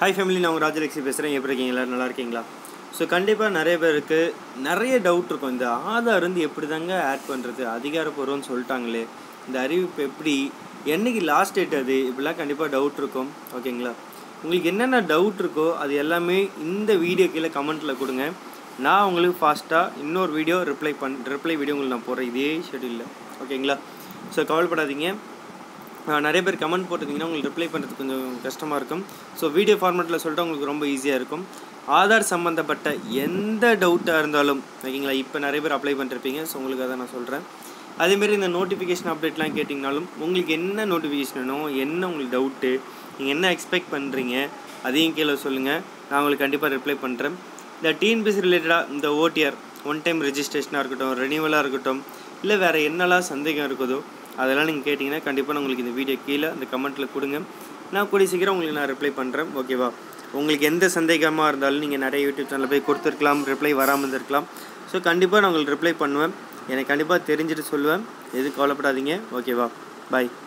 hi family நான் உங்கள் ராஜலட்சுமி பேசுகிறேன் எப்படி இருக்கீங்களா நல்லா இருக்கீங்களா ஸோ கண்டிப்பாக நிறைய பேருக்கு நிறைய டவுட் இருக்கும் இந்த ஆதார் வந்து எப்படி தாங்க ஆட் பண்ணுறது அதிகாரப்பூர்வம்னு சொல்லிட்டாங்களே இந்த அறிவிப்பு எப்படி என்னைக்கு லாஸ்ட் டேட் அது இப்படிலாம் கண்டிப்பாக டவுட் இருக்கும் ஓகேங்களா உங்களுக்கு என்னென்ன டவுட் இருக்கோ அது எல்லாமே இந்த வீடியோ கீழே கமெண்ட்டில் கொடுங்க நான் உங்களுக்கு ஃபாஸ்ட்டாக இன்னொரு வீடியோ ரிப்ளை பண் ரிப்ளை வீடியோ உங்களுக்கு நான் போடுறேன் இதே ஷெடியூலில் ஓகேங்களா ஸோ கவலைப்படாதீங்க ஆஹ் நிறைய பேர் கமெண்ட் போட்டிருந்தீங்கன்னா உங்களுக்கு ரிப்ளை பண்ணுறது கொஞ்சம் கஷ்டமாக இருக்கும் ஸோ வீடியோ ஃபார்மேட்டில் சொல்லிட்டு உங்களுக்கு ரொம்ப ஈஸியாக இருக்கும் ஆதார் சம்மந்தப்பட்ட எந்த டவுட்டாக இருந்தாலும் ஓகேங்களா இப்போ நிறைய பேர் அப்ளை பண்ணிருப்பீங்க ஸோ உங்களுக்கு அதை நான் சொல்கிறேன் அதேமாரி இந்த நோட்டிஃபிகேஷன் அப்டேட்லாம் கேட்டிங்கனாலும் உங்களுக்கு என்ன நோட்டிஃபிகேஷன் வேணும் என்ன உங்களுக்கு டவுட்டு நீங்கள் என்ன எக்ஸ்பெக்ட் பண்ணுறீங்க அதையும் கீழே சொல்லுங்கள் நான் உங்களுக்கு கண்டிப்பாக ரிப்ளை பண்ணுறேன் இந்த டிஎன்பிசி ரிலேட்டடாக இந்த ஓடிஆர் ஒன் டைம் ரெஜிஸ்ட்ரேஷனாக இருக்கட்டும் ரெனியூவலாக இருக்கட்டும் இல்லை வேறு என்னெல்லாம் சந்தேகம் இருக்குதோ அதெல்லாம் நீங்கள் கேட்டிங்கன்னா கண்டிப்பாக நான் உங்களுக்கு இந்த வீடியோ கீழே அந்த கமெண்ட்டில் கொடுங்க நான் கூடிய சீக்கிரம் உங்களுக்கு நான் ரிப்ளை பண்ணுறேன் ஓகேவா உங்களுக்கு எந்த சந்தேகமாக இருந்தாலும் நீங்கள் நிறைய யூடியூப் சேனலில் போய் கொடுத்துருக்கலாம் ரிப்ளை வராமல் இருந்திருக்கலாம் ஸோ கண்டிப்பாக நான் உங்களுக்கு ரிப்ளை பண்ணுவேன் எனக்கு கண்டிப்பாக தெரிஞ்சுட்டு சொல்லுவேன் எதுவும் கவலைப்படாதீங்க ஓகேவா பாய்